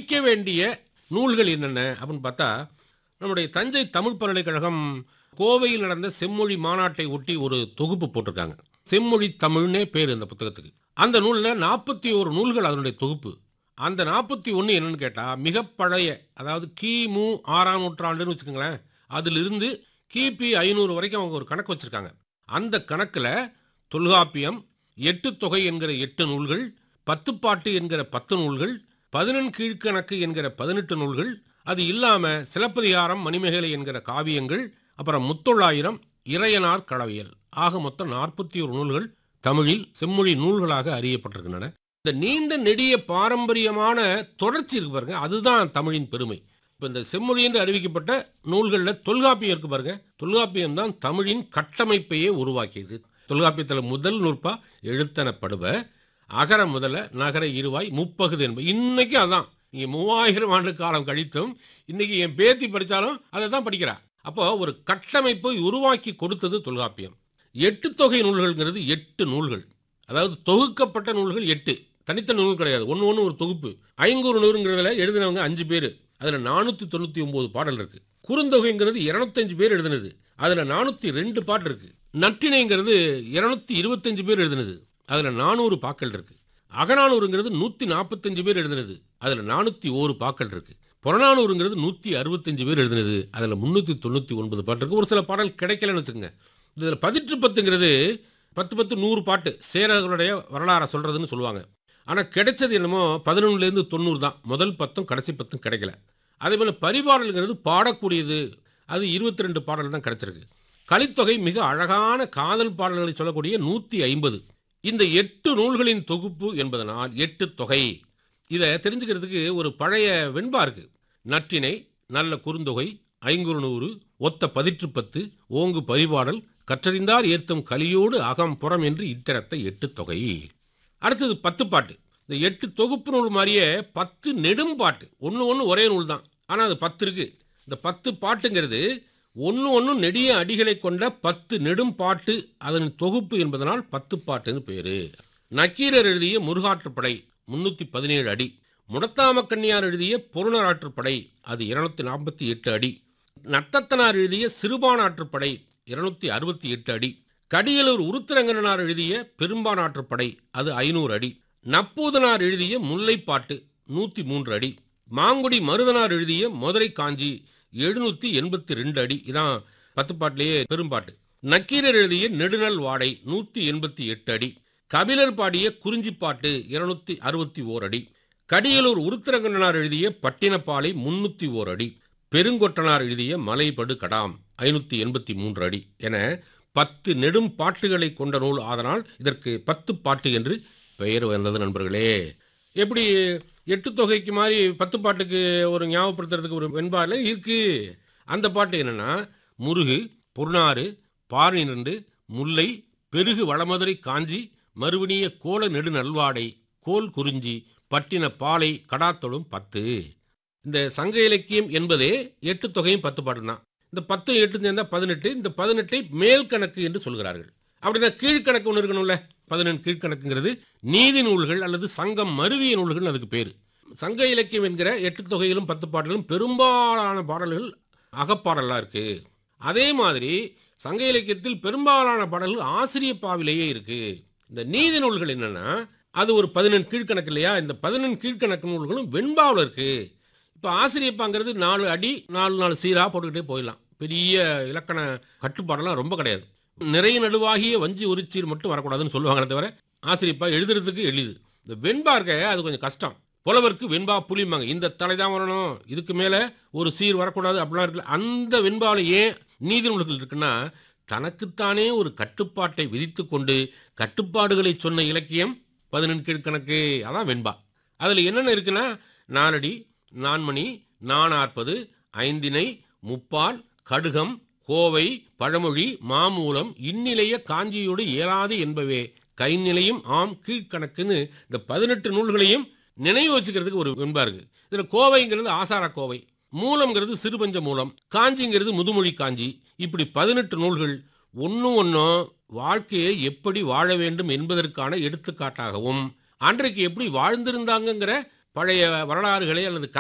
படிக்க வேண்டிய நூல்கள் என்னென்ன அப்படின்னு பார்த்தா நம்முடைய தஞ்சை தமிழ் பல்கலைக்கழகம் கோவையில் நடந்த செம்மொழி மாநாட்டை ஒட்டி ஒரு தொகுப்பு போட்டிருக்காங்க செம்மொழி தமிழ்னே பேர் இந்த புத்தகத்துக்கு அந்த நூலில் நாற்பத்தி ஒரு நூல்கள் அதனுடைய தொகுப்பு அந்த நாற்பத்தி ஒன்று என்னன்னு கேட்டால் மிக பழைய அதாவது கிமு ஆறாம் நூற்றாண்டுன்னு வச்சுக்கோங்களேன் அதிலிருந்து கிபி ஐநூறு வரைக்கும் அவங்க ஒரு கணக்கு வச்சிருக்காங்க அந்த கணக்கில் தொல்காப்பியம் எட்டு தொகை என்கிற எட்டு நூல்கள் பத்துப்பாட்டு என்கிற பத்து நூல்கள் பதினெண் கீழ்க்கணக்கு என்கிற பதினெட்டு நூல்கள் அது இல்லாம சிலப்பதிகாரம் மணிமேகலை என்கிற காவியங்கள் அப்புறம் முத்தொள்ளாயிரம் இறையனார் களவியல் ஆக மொத்தம் நாற்பத்தி ஒரு நூல்கள் தமிழில் செம்மொழி நூல்களாக அறியப்பட்டிருக்கின்றன இந்த நீண்ட நெடிய பாரம்பரியமான தொடர்ச்சி இருக்கு பாருங்க அதுதான் தமிழின் பெருமை இப்போ இந்த செம்மொழி என்று அறிவிக்கப்பட்ட நூல்களில் தொல்காப்பியம் இருக்கு பாருங்க தொல்காப்பியம் தான் தமிழின் கட்டமைப்பையே உருவாக்கியது தொல்காப்பியத்தில் முதல் நூற்பா எழுத்தனப்படுவ அகர முதல நகர இருவாய் முப்பகுது என்பது இன்னைக்கு அதான் நீங்க மூவாயிரம் ஆண்டு காலம் கழித்தும் இன்னைக்கு என் பேத்தி படிச்சாலும் அதை தான் படிக்கிறா அப்போ ஒரு கட்டமைப்பை உருவாக்கி கொடுத்தது தொல்காப்பியம் எட்டு தொகை நூல்கள்ங்கிறது எட்டு நூல்கள் அதாவது தொகுக்கப்பட்ட நூல்கள் எட்டு தனித்த நூல் கிடையாது ஒன்று ஒன்று ஒரு தொகுப்பு ஐங்கூறு நூறுங்கிறதுல எழுதினவங்க அஞ்சு பேர் அதில் நானூற்றி தொண்ணூற்றி ஒம்பது பாடல் இருக்கு குறுந்தொகைங்கிறது இருநூத்தஞ்சு பேர் எழுதினது அதில் நானூற்றி ரெண்டு பாட்டு இருக்கு நற்றினைங்கிறது இருநூத்தி இருபத்தஞ்சு பேர் எழுதினது அதில் நானூறு பாக்கள் இருக்கு அகநானூறுங்கிறது நூற்றி நாற்பத்தஞ்சு பேர் எழுதினது அதில் நானூற்றி ஓரு பாக்கள் இருக்கு புறநானூறுங்கிறது நூற்றி அறுபத்தஞ்சு பேர் எழுதினது அதில் முந்நூற்றி தொண்ணூற்றி ஒன்பது பாட்டு இருக்கு ஒரு சில பாடல் கிடைக்கலன்னு வச்சுக்கோங்க இதில் பதிற்று பத்துங்கிறது பத்து பத்து நூறு பாட்டு சேரர்களுடைய வரலாறை சொல்கிறதுன்னு சொல்லுவாங்க ஆனால் கிடைச்சது என்னமோ பதினொன்றுலேருந்து தொண்ணூறு தான் முதல் பத்தும் கடைசி பத்தும் கிடைக்கல அதே போல் பரிபாடல்ங்கிறது பாடக்கூடியது அது இருபத்தி ரெண்டு பாடல் தான் கிடைச்சிருக்கு கலித்தொகை மிக அழகான காதல் பாடல்களை சொல்லக்கூடிய நூற்றி ஐம்பது இந்த எட்டு நூல்களின் தொகுப்பு என்பதனால் எட்டு தொகை இதை தெரிஞ்சுக்கிறதுக்கு ஒரு பழைய வெண்பா இருக்கு நற்றினை நல்ல குறுந்தொகை ஐங்குறு நூறு ஒத்த பதிற்று பத்து ஓங்கு பரிபாடல் கற்றறிந்தார் ஏத்தும் கலியோடு அகம் புறம் என்று இத்தரத்தை எட்டு தொகை அடுத்தது பத்து பாட்டு இந்த எட்டு தொகுப்பு நூல் மாதிரியே பத்து நெடும் பாட்டு ஒன்று ஒன்று ஒரே நூல் தான் ஆனால் அது பத்து இருக்கு இந்த பத்து பாட்டுங்கிறது ஒன்று ஒன்று நெடிய அடிகளை கொண்ட பத்து நெடும் பாட்டு அதன் தொகுப்பு என்பதனால் பத்து பாட்டுன்னு பேரு நக்கீரர் எழுதிய முருகாற்றுப்படை முன்னூற்றி பதினேழு அடி முடத்தாம கன்னியார் எழுதிய பொருணராற்றுப்படை அது இருநூத்தி நாற்பத்தி எட்டு அடி நட்டத்தனார் எழுதிய சிறுபானாற்றுப்படை இருநூத்தி அறுபத்தி எட்டு அடி கடியலூர் உருத்திரங்கனார் எழுதிய பெரும்பானாற்றுப்படை அது ஐநூறு அடி நப்பூதனார் எழுதிய முல்லைப்பாட்டு நூற்றி மூன்று அடி மாங்குடி மருதனார் எழுதிய மதுரை காஞ்சி எழுநூத்தி எண்பத்தி ரெண்டு அடி இதான் பத்து பாட்டிலேயே பெரும்பாட்டு நக்கீரர் எழுதிய நெடுநல் வாடை நூற்றி எண்பத்தி எட்டு அடி கபிலர் பாடிய குறிஞ்சிப்பாட்டு இருநூத்தி அறுபத்தி ஓர் அடி கடியலூர் உருத்திரங்கனார் எழுதிய பட்டினப்பாலை முன்னூத்தி ஓர் அடி பெருங்கொட்டனார் எழுதிய மலைபடு கடாம் ஐநூத்தி எண்பத்தி மூன்று அடி என பத்து நெடும் பாட்டுகளை கொண்ட நூல் ஆதனால் இதற்கு பத்து பாட்டு என்று பெயர் வந்தது நண்பர்களே எப்படி எட்டு தொகைக்கு மாதிரி பத்து பாட்டுக்கு ஒரு ஞாபகப்படுத்துறதுக்கு ஒரு வெண்பால இருக்கு அந்த பாட்டு என்னன்னா முருகு பொருணாறு பாரிரண்டு முல்லை பெருகு வளமதுரை காஞ்சி மறுவினிய கோல நெடு நல்வாடை கோல் குறிஞ்சி பட்டின பாலை கடாத்தொழும் பத்து இந்த சங்க இலக்கியம் என்பதே எட்டு தொகையும் பத்து பாட்டு தான் இந்த பத்து எட்டு சேர்ந்தா பதினெட்டு இந்த பதினெட்டை மேல் கணக்கு என்று சொல்கிறார்கள் அப்படின்னா கீழ்கணக்கு ஒன்று இருக்கணும்ல பதினெண்டு கீழ்கணக்குங்கிறது நீதி நூல்கள் அல்லது சங்கம் மருவிய நூல்கள் அதுக்கு பேர் சங்க இலக்கியம் என்கிற எட்டு தொகையிலும் பத்து பாடலும் பெரும்பாலான பாடல்கள் அகப்பாடலாக இருக்கு அதே மாதிரி சங்க இலக்கியத்தில் பெரும்பாலான பாடல்கள் ஆசிரியப்பாவிலேயே இருக்கு இந்த நீதி நூல்கள் என்னன்னா அது ஒரு பதினெண் கீழ்கணக்கு இல்லையா இந்த பதினெண் கீழ்கணக்கு நூல்களும் வெண்பாவில் இருக்கு இப்போ ஆசிரியப்பாங்கிறது நாலு அடி நாலு நாலு சீராக போட்டுக்கிட்டே போயிடலாம் பெரிய இலக்கண கட்டுப்பாடெல்லாம் ரொம்ப கிடையாது நிறைய நடுவாகிய வஞ்சி உரிச்சீர் மட்டும் வரக்கூடாதுன்னு சொல்லுவாங்களே தவிர ஆசிரியப்பா எழுதுறதுக்கு எளிது இந்த வெண்பா இருக்க அது கொஞ்சம் கஷ்டம் புலவருக்கு வெண்பா புளியுமாங்க இந்த தலை தான் வரணும் இதுக்கு மேலே ஒரு சீர் வரக்கூடாது அப்படிலாம் இருக்குல்ல அந்த வெண்பாவில் ஏன் நீதி நூல்கள் இருக்குன்னா தனக்குத்தானே ஒரு கட்டுப்பாட்டை விதித்து கொண்டு கட்டுப்பாடுகளை சொன்ன இலக்கியம் பதினெண் கீழ்கணக்கு அதான் வெண்பா அதில் என்னென்ன இருக்குன்னா நாலடி நான்மணி நானாற்பது ஐந்தினை முப்பால் கடுகம் கோவை பழமொழி மாமூலம் இந்நிலைய காஞ்சியோடு இயலாது என்பவே கைநிலையும் ஆம் கீழ்கணக்குன்னு இந்த பதினெட்டு நூல்களையும் நினைவு வச்சுக்கிறதுக்கு ஒரு வெண்பா இருக்கு இதுல கோவைங்கிறது ஆசார கோவை மூலம்ங்கிறது சிறுபஞ்ச மூலம் காஞ்சிங்கிறது முதுமொழி காஞ்சி இப்படி பதினெட்டு நூல்கள் ஒன்று ஒன்றும் வாழ்க்கையை எப்படி வாழ வேண்டும் என்பதற்கான எடுத்துக்காட்டாகவும் அன்றைக்கு எப்படி வாழ்ந்திருந்தாங்கங்கிற பழைய வரலாறுகளை அல்லது